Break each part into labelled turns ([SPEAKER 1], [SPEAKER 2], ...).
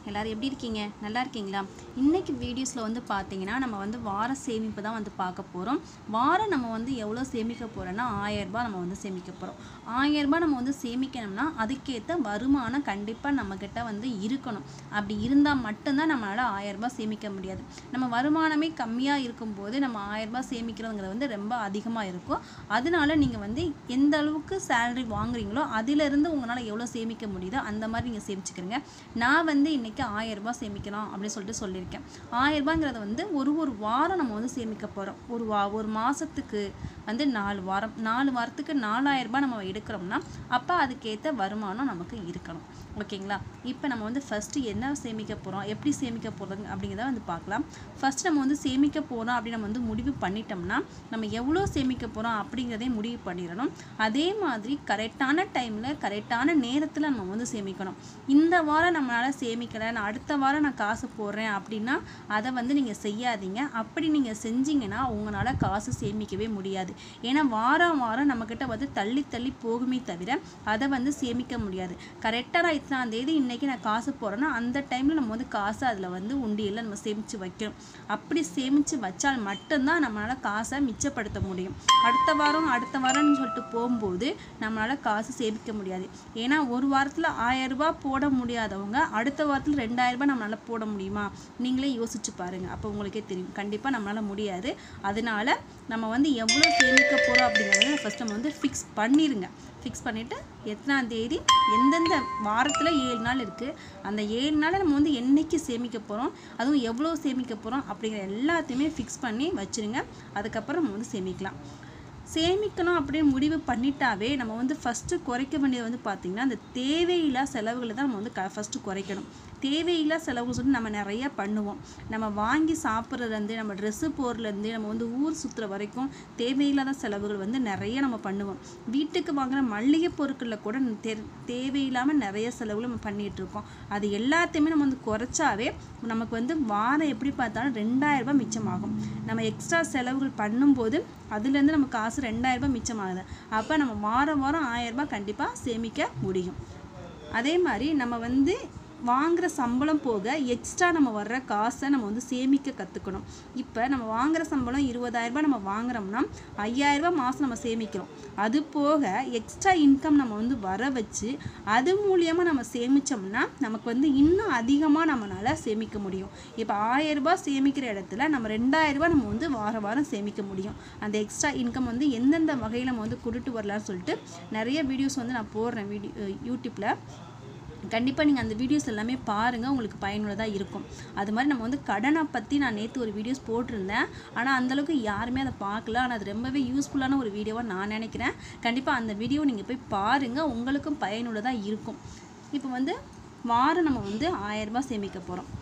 [SPEAKER 1] எல்லோரும் எப்படி இருக்கீங்க நல்லா இருக்கீங்களா இன்றைக்கி வீடியோஸில் வந்து பார்த்தீங்கன்னா நம்ம வந்து வார சேமிப்பு தான் வந்து பார்க்க போகிறோம் வாரம் நம்ம வந்து எவ்வளோ சேமிக்க போகிறோன்னா ஆயரரூபா நம்ம வந்து சேமிக்க போகிறோம் ஆயரரூபா நம்ம வந்து சேமிக்கணும்னா அதுக்கேற்ற வருமானம் கண்டிப்பாக நம்மக்கிட்ட வந்து இருக்கணும் அப்படி இருந்தால் மட்டும்தான் நம்மளால் ஆயரரூபா சேமிக்க முடியாது நம்ம வருமானமே கம்மியாக இருக்கும்போது நம்ம ஆயரரூபா சேமிக்கிறதுங்கிறது வந்து ரொம்ப அதிகமாக இருக்கும் அதனால நீங்கள் வந்து எந்த அளவுக்கு சேலரி வாங்குறீங்களோ அதிலிருந்து உங்களால் எவ்வளோ சேமிக்க முடியுதோ அந்த மாதிரி நீங்கள் சேமிச்சுக்கிறீங்க நான் வந்து இன்றைக்கி ஆயரரூபா சேமிக்கலாம் அப்படின்னு சொல்லிட்டு சொல்லியிருக்கேன் ஆயரரூபாங்கிறத வந்து ஒரு ஒரு வாரம் நம்ம வந்து சேமிக்க போகிறோம் ஒரு வா ஒரு மாதத்துக்கு வந்து நாலு வாரம் நாலு வாரத்துக்கு நாலாயிரரூபா நம்ம எடுக்கிறோம்னா அப்போ அதுக்கேற்ற வருமானம் நமக்கு இருக்கணும் ஓகேங்களா இப்போ நம்ம வந்து ஃபஸ்ட்டு என்ன சேமிக்க போகிறோம் எப்படி சேமிக்க போகிறோம் அப்படிங்கிறத வந்து பார்க்கலாம் ஃபஸ்ட் நம்ம வந்து சேமிக்க போகிறோம் அப்படின்னு நம்ம வந்து முடிவு பண்ணிட்டோம்னா நம்ம எவ்வளோ சேமிக்க போகிறோம் அப்படிங்கிறதே முடிவு பண்ணிடணும் அதே மாதிரி கரெக்டான டைமில் கரெக்டான நேரத்தில் நம்ம வந்து சேமிக்கணும் இந்த வாரம் நம்மளால் சேமிக்கலை நான் அடுத்த வாரம் நான் காசு போடுறேன் அப்படின்னா அதை வந்து நீங்கள் செய்யாதீங்க அப்படி நீங்கள் செஞ்சீங்கன்னா உங்களால் காசு சேமிக்கவே முடியாது ஏன்னா வாரம் வாரம் நம்மக்கிட்ட வந்து தள்ளி தள்ளி போகுமே தவிர அதை வந்து சேமிக்க முடியாது கரெக்டாக நான் இத்தனாம் தேதி இன்றைக்கி நான் காசு போடுறேன்னா அந்த டைமில் நம்ம வந்து காசு அதில் வந்து உண்டியலில் நம்ம சேமித்து வைக்கணும் அப்படி சேமித்து வச்சால் மட்டும்தான் நம்மளால் காசை மிச்சப்படுத்த முடியும் அடுத்த வாரம் அடுத்த வாரம்னு சொல்லிட்டு போகும்போது நம்மளால் காசு சேமிக்க முடியாது ஏன்னா ஒரு வாரத்தில் ஆயரரூபா போட முடியாதவங்க அடுத்த வாரத்தில் ரெண்டாயிரரூபா நம்மளால் போட முடியுமா நீங்களே யோசிச்சு பாருங்கள் அப்போ உங்களுக்கே தெரியும் கண்டிப்பாக நம்மளால் முடியாது அதனால நம்ம வந்து எவ்வளோ சேமிக்க போகிறோம் அப்படிங்கிறத ஃபஸ்ட் நம்ம வந்து ஃபிக்ஸ் பண்ணிடுங்க ஃபிக்ஸ் பண்ணிவிட்டு எத்தனாம் தேதி எந்தெந்த வாரத்தில் ஏழு நாள் இருக்குது அந்த ஏழு நாளை நம்ம வந்து என்னைக்கு சேமிக்க போகிறோம் அதுவும் எவ்வளோ சேமிக்க போகிறோம் அப்படிங்கிற எல்லாத்தையுமே ஃபிக்ஸ் பண்ணி வச்சுருங்க அதுக்கப்புறம் நம்ம வந்து சேமிக்கலாம் சேமிக்கணும் அப்படின்னு முடிவு பண்ணிட்டாவே நம்ம வந்து ஃபஸ்ட்டு குறைக்க வேண்டியது வந்து பார்த்திங்கன்னா அந்த தேவையில்லா செலவுகளை தான் நம்ம வந்து க ஃபஸ்ட்டு குறைக்கணும் தேவையில்லா செலவுகள் சொல்லி நம்ம நிறையா பண்ணுவோம் நம்ம வாங்கி சாப்பிட்றதுலேருந்து நம்ம ட்ரெஸ்ஸு போடுறதுலேருந்து நம்ம வந்து ஊர் சுற்றுற வரைக்கும் தேவையில்லாத செலவுகள் வந்து நிறைய நம்ம பண்ணுவோம் வீட்டுக்கு வாங்குகிற மளிகை பொருட்களில் கூட தே தேவையில்லாமல் நிறைய செலவுகள் நம்ம பண்ணிகிட்டு இருக்கோம் அது எல்லாத்தையுமே நம்ம வந்து குறைச்சாவே நமக்கு வந்து வாரம் எப்படி பார்த்தாலும் ரெண்டாயிரரூபா மிச்சமாகும் நம்ம எக்ஸ்ட்ரா செலவுகள் பண்ணும்போது அதுலேருந்து நம்ம காசு ரெண்டாயிரரூபா மிச்சமாகுது அப்போ நம்ம வாரம் வாரம் ஆயிரரூபா கண்டிப்பாக சேமிக்க முடியும் அதே மாதிரி நம்ம வந்து வாங்குகிற சம்பளம் போக எக்ஸ்ட்ரா நம்ம வர்ற காசை நம்ம வந்து சேமிக்க கற்றுக்கணும் இப்போ நம்ம வாங்குகிற சம்பளம் இருபதாயிரரூபா நம்ம வாங்குறோம்னா ஐயாயிரரூபா மாதம் நம்ம சேமிக்கிறோம் அது போக எக்ஸ்ட்ரா இன்கம் நம்ம வந்து வர வச்சு அது மூலியமாக நம்ம சேமித்தோம்னா நமக்கு வந்து இன்னும் அதிகமாக நம்மளால் சேமிக்க முடியும் இப்போ ஆயிரரூபா சேமிக்கிற இடத்துல நம்ம ரெண்டாயிரரூபா நம்ம வந்து வார வாரம் சேமிக்க முடியும் அந்த எக்ஸ்ட்ரா இன்கம் வந்து எந்தெந்த வகையில் நம்ம வந்து கொண்டுட்டு வரலாம்னு சொல்லிட்டு நிறைய வீடியோஸ் வந்து நான் போடுறேன் வீடியோ யூடியூப்பில் கண்டிப்பாக நீங்கள் அந்த வீடியோஸ் எல்லாமே பாருங்கள் உங்களுக்கு பயனுள்ளதாக இருக்கும் அது மாதிரி நம்ம வந்து கடனை பற்றி நான் நேற்று ஒரு வீடியோஸ் போட்டிருந்தேன் ஆனால் அந்தளவுக்கு யாருமே அதை பார்க்கல ஆனால் அது ரொம்பவே யூஸ்ஃபுல்லான ஒரு வீடியோவாக நான் நினைக்கிறேன் கண்டிப்பாக அந்த வீடியோ நீங்கள் போய் பாருங்கள் உங்களுக்கும் பயனுள்ளதாக இருக்கும் இப்போ வந்து வாரம் நம்ம வந்து ஆயரரூபா சேமிக்க போகிறோம்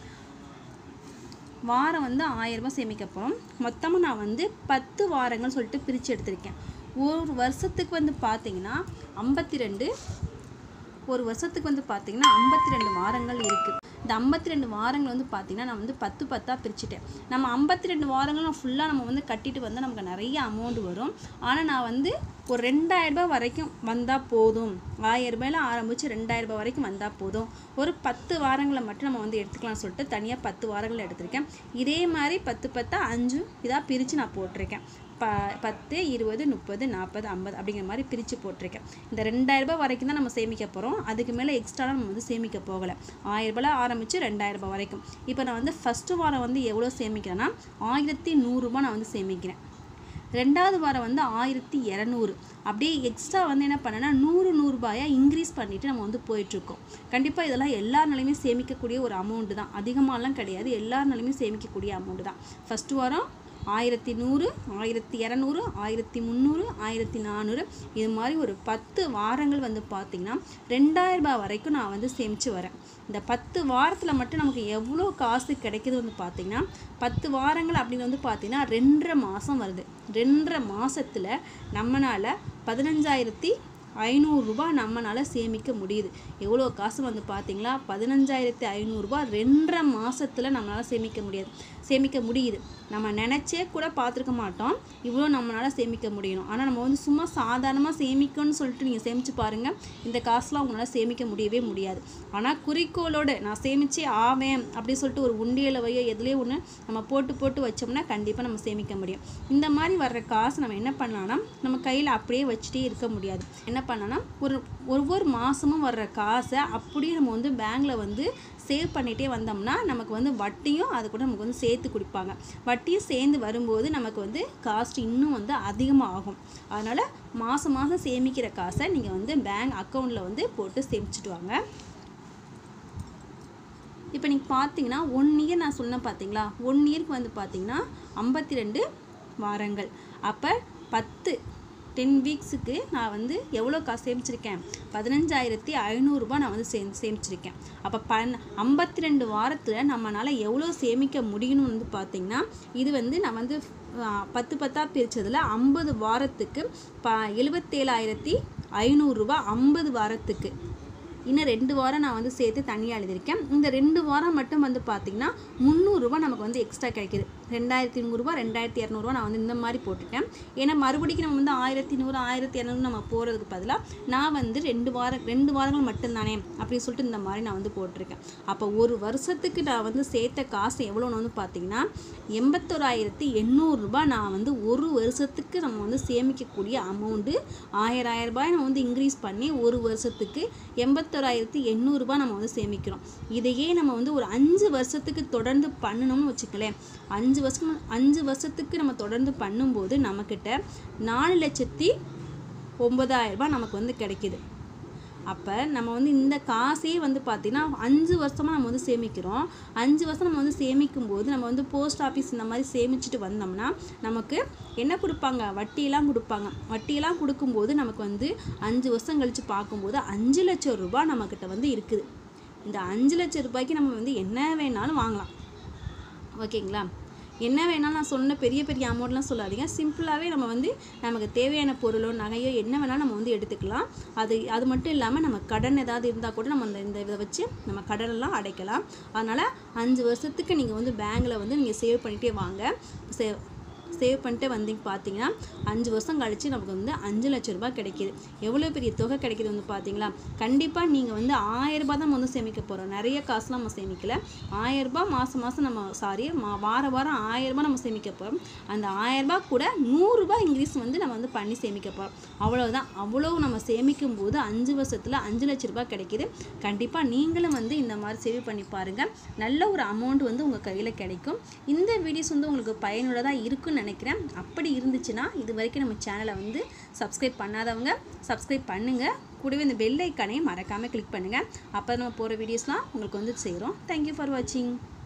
[SPEAKER 1] வாரம் வந்து ஆயரரூபா சேமிக்க போகிறோம் மொத்தமாக நான் வந்து பத்து வாரங்கள் சொல்லிட்டு பிரித்து எடுத்திருக்கேன் ஒரு வருஷத்துக்கு வந்து பார்த்தீங்கன்னா ஐம்பத்தி ரெண்டு ஒரு வருஷத்துக்கு வந்து பார்த்திங்கன்னா ஐம்பத்தி ரெண்டு வாரங்கள் இருக்குது இந்த ஐம்பத்தி ரெண்டு வாரங்கள் வந்து பார்த்திங்கன்னா நான் வந்து பத்து பத்தாக பிரிச்சுட்டேன் நம்ம ஐம்பத்தி ரெண்டு வாரங்களும் ஃபுல்லாக நம்ம வந்து கட்டிட்டு வந்தால் நமக்கு நிறைய அமௌண்ட் வரும் ஆனால் நான் வந்து ஒரு ரெண்டாயிரரூபா வரைக்கும் வந்தால் போதும் ஆயிரரூபாயில் ஆரம்பித்து ரெண்டாயிரரூபா வரைக்கும் வந்தால் போதும் ஒரு பத்து வாரங்களை மட்டும் நம்ம வந்து எடுத்துக்கலாம்னு சொல்லிட்டு தனியாக பத்து வாரங்களை எடுத்திருக்கேன் இதே மாதிரி பத்து பத்தாக அஞ்சு இதாக பிரித்து நான் போட்டிருக்கேன் ப பத்து இருபது முப்பது நாற்பது ஐம்பது அப்படிங்கிற மாதிரி பிரித்து போட்டிருக்கேன் இந்த ரெண்டாயிரரூபா வரைக்கும் தான் நம்ம சேமிக்க போகிறோம் அதுக்கு மேலே எக்ஸ்ட்ரா நம்ம வந்து சேமிக்க போகலை ஆயிரரூபாயில் ஆரம்பித்து ரெண்டாயிரரூபா வரைக்கும் இப்போ நான் வந்து ஃபஸ்ட்டு வாரம் வந்து எவ்வளோ சேமிக்கிறேன்னா ஆயிரத்தி நூறுரூபா நான் வந்து சேமிக்கிறேன் ரெண்டாவது வாரம் வந்து ஆயிரத்தி இரநூறு அப்படியே எக்ஸ்ட்ரா வந்து என்ன பண்ணேன்னா நூறு நூறுரூபாயை இன்க்ரீஸ் பண்ணிவிட்டு நம்ம வந்து போயிட்டுருக்கோம் கண்டிப்பாக இதெல்லாம் எல்லாருனாலையுமே சேமிக்கக்கூடிய ஒரு அமௌண்ட்டு தான் அதிகமாகலாம் கிடையாது எல்லாருனாலையுமே சேமிக்கக்கூடிய அமௌண்ட்டு தான் ஃபஸ்ட்டு வாரம் ஆயிரத்தி நூறு ஆயிரத்தி இரநூறு ஆயிரத்தி முந்நூறு ஆயிரத்தி நானூறு இது மாதிரி ஒரு பத்து வாரங்கள் வந்து பார்த்திங்கன்னா ரெண்டாயிரரூபா வரைக்கும் நான் வந்து சேமித்து வரேன் இந்த பத்து வாரத்தில் மட்டும் நமக்கு எவ்வளோ காசு கிடைக்குது வந்து பார்த்திங்கன்னா பத்து வாரங்கள் அப்படின்னு வந்து பார்த்திங்கன்னா ரெண்டரை மாதம் வருது ரெண்டரை மாதத்தில் நம்மளால் பதினஞ்சாயிரத்தி ஐநூறுரூபா நம்மளால் சேமிக்க முடியுது எவ்வளோ காசு வந்து பார்த்தீங்களா பதினஞ்சாயிரத்தி ஐநூறுரூபா ரெண்டரை மாதத்தில் நம்மளால் சேமிக்க முடியாது சேமிக்க முடியுது நம்ம நினச்சே கூட பார்த்துருக்க மாட்டோம் இவ்வளோ நம்மளால் சேமிக்க முடியும் ஆனால் நம்ம வந்து சும்மா சாதாரணமாக சேமிக்கணும்னு சொல்லிட்டு நீங்கள் சேமித்து பாருங்கள் இந்த காசுலாம் உங்களால் சேமிக்க முடியவே முடியாது ஆனால் குறிக்கோளோடு நான் சேமிச்சே ஆவேன் அப்படின்னு சொல்லிட்டு ஒரு உண்டியலை வையோ எதுலேயோ ஒன்று நம்ம போட்டு போட்டு வச்சோம்னா கண்டிப்பாக நம்ம சேமிக்க முடியும் இந்த மாதிரி வர்ற காசு நம்ம என்ன பண்ணலாம்னா நம்ம கையில் அப்படியே வச்சுட்டே இருக்க முடியாது என்ன பண்ணலாம்னா ஒரு ஒவ்வொரு மாதமும் வர்ற காசை அப்படியே நம்ம வந்து பேங்க்கில் வந்து சேவ் பண்ணிகிட்டே வந்தோம்னா நமக்கு வந்து வட்டியும் அது கூட நமக்கு வந்து சேர்த்து கொடுப்பாங்க வட்டியும் சேர்ந்து வரும்போது நமக்கு வந்து காஸ்ட் இன்னும் வந்து அதிகமாக ஆகும் அதனால் மாதம் மாதம் சேமிக்கிற காசை நீங்கள் வந்து பேங்க் அக்கௌண்ட்டில் வந்து போட்டு சேமிச்சிட்டு வாங்க இப்போ நீங்கள் பார்த்தீங்கன்னா ஒன் இயர் நான் சொன்னேன் பார்த்தீங்களா ஒன் இயர்க்கு வந்து பார்த்தீங்கன்னா ஐம்பத்தி ரெண்டு வாரங்கள் அப்போ பத்து டென் வீக்ஸுக்கு நான் வந்து எவ்வளோ காசு சேமிச்சிருக்கேன் பதினஞ்சாயிரத்தி ஐநூறுரூபா நான் வந்து சே சேமிச்சிருக்கேன் அப்போ பன் ஐம்பத்தி ரெண்டு வாரத்தில் நம்மளால் எவ்வளோ சேமிக்க முடியும்னு வந்து பார்த்திங்கன்னா இது வந்து நான் வந்து ஆ, பத்து பத்தாக பிரித்ததில் ஐம்பது வாரத்துக்கு ப எழுபத்தேழாயிரத்தி ஐநூறுரூபா ஐம்பது வாரத்துக்கு இன்னும் ரெண்டு வாரம் நான் வந்து சேர்த்து தனியாக எழுதியிருக்கேன் இந்த ரெண்டு வாரம் மட்டும் வந்து பார்த்திங்கன்னா முந்நூறுரூவா நமக்கு வந்து எக்ஸ்ட்ரா கிடைக்குது ரெண்டாயிரத்தி நூறுரூவா ரெண்டாயிரத்தி இரநூறுவா நான் வந்து இந்த மாதிரி போட்டுட்டேன் ஏன்னா மறுபடியும் நம்ம வந்து ஆயிரத்தி நூறு ஆயிரத்தி இரநூறு நம்ம போகிறதுக்கு பதிலாக நான் வந்து ரெண்டு வாரம் ரெண்டு வாரங்கள் மட்டும்தானே அப்படின்னு சொல்லிட்டு இந்த மாதிரி நான் வந்து போட்டிருக்கேன் அப்போ ஒரு வருஷத்துக்கு நான் வந்து சேர்த்த காசு எவ்வளோன்னு வந்து பார்த்தீங்கன்னா எண்பத்தோராயிரத்தி எண்ணூறுரூபா நான் வந்து ஒரு வருஷத்துக்கு நம்ம வந்து சேமிக்கக்கூடிய அமௌண்ட்டு ஆயிரம் ஆயிரம் ரூபாய் நம்ம வந்து இன்க்ரீஸ் பண்ணி ஒரு வருஷத்துக்கு எண்பத்தோராயிரத்தி எண்ணூறுரூபா நம்ம வந்து சேமிக்கிறோம் இதையே நம்ம வந்து ஒரு அஞ்சு வருஷத்துக்கு தொடர்ந்து பண்ணணும்னு வச்சுக்கலேன் அஞ்சு வருஷம் அஞ்சு வருஷத்துக்கு நம்ம தொடர்ந்து பண்ணும்போது நம்மக்கிட்ட நாலு லட்சத்தி ஒம்பதாயிரம் ரூபாய் நமக்கு வந்து கிடைக்குது அப்போ நம்ம வந்து இந்த காசே வந்து பார்த்திங்கன்னா அஞ்சு வருஷமாக நம்ம வந்து சேமிக்கிறோம் அஞ்சு வருஷம் நம்ம வந்து சேமிக்கும் போது நம்ம வந்து போஸ்ட் ஆஃபீஸ் இந்த மாதிரி சேமிச்சுட்டு வந்தோம்னா நமக்கு என்ன கொடுப்பாங்க வட்டியெல்லாம் கொடுப்பாங்க வட்டியெல்லாம் கொடுக்கும்போது நமக்கு வந்து அஞ்சு வருஷம் கழித்து பார்க்கும்போது அஞ்சு லட்சம் ரூபாய் நம்மக்கிட்ட வந்து இருக்குது இந்த அஞ்சு லட்சம் ரூபாய்க்கு நம்ம வந்து என்ன வேணாலும் வாங்கலாம் ஓகேங்களா என்ன வேணாலும் நான் சொன்ன பெரிய பெரிய அமௌண்ட்லாம் சொல்லாதீங்க சிம்பிளாகவே நம்ம வந்து நமக்கு தேவையான பொருளோ நகையோ என்ன வேணாலும் நம்ம வந்து எடுத்துக்கலாம் அது அது மட்டும் இல்லாமல் நம்ம கடன் ஏதாவது இருந்தால் கூட நம்ம அந்த இந்த இதை வச்சு நம்ம கடனெல்லாம் அடைக்கலாம் அதனால் அஞ்சு வருஷத்துக்கு நீங்கள் வந்து பேங்க்கில் வந்து நீங்கள் சேவ் பண்ணிகிட்டே வாங்க சேவ் சேவ் பண்ணிட்டு வந்தீங்க பார்த்தீங்கன்னா அஞ்சு வருஷம் கழிச்சு நமக்கு வந்து அஞ்சு லட்ச ரூபாய் கிடைக்கிது எவ்வளோ பெரிய தொகை கிடைக்கிது வந்து பார்த்தீங்களா கண்டிப்பாக நீங்கள் வந்து ஆயிரம் ரூபாய் தான் நம்ம வந்து சேமிக்க போகிறோம் நிறைய காசுலாம் நம்ம சேமிக்கல ஆயிரம் ரூபாய் மாதம் மாதம் நம்ம சாரி மா வார வாரம் ஆயிரம் ரூபாய் நம்ம சேமிக்க போகிறோம் அந்த ஆயிரம் ரூபாய் கூட நூறுரூபா இன்க்ரீஸ் வந்து நம்ம வந்து பண்ணி சேமிக்க போகிறோம் அவ்வளோதான் அவ்வளோ நம்ம சேமிக்கும் போது அஞ்சு வருஷத்தில் அஞ்சு லட்ச ரூபாய் கிடைக்கிது கண்டிப்பாக நீங்களும் வந்து இந்த மாதிரி சேவ் பண்ணி பாருங்கள் நல்ல ஒரு அமௌண்ட் வந்து உங்கள் கையில் கிடைக்கும் இந்த வீடியோஸ் வந்து உங்களுக்கு பயனுள்ளதாக இருக்குன்னு நினைக்கிறேன் அப்படி இருந்துச்சுன்னா இது வரைக்கும் நம்ம சேனலை வந்து சப்ஸ்கிரைப் பண்ணாதவங்க சப்ஸ்கிரைப் பண்ணுங்கள் கூடவே இந்த பெல் ஐக்கானையும் மறக்காமல் கிளிக் பண்ணுங்கள் அப்போ நம்ம போகிற வீடியோஸ்லாம் உங்களுக்கு வந்து சேரும் தேங்க்யூ ஃபார் வாட்சிங்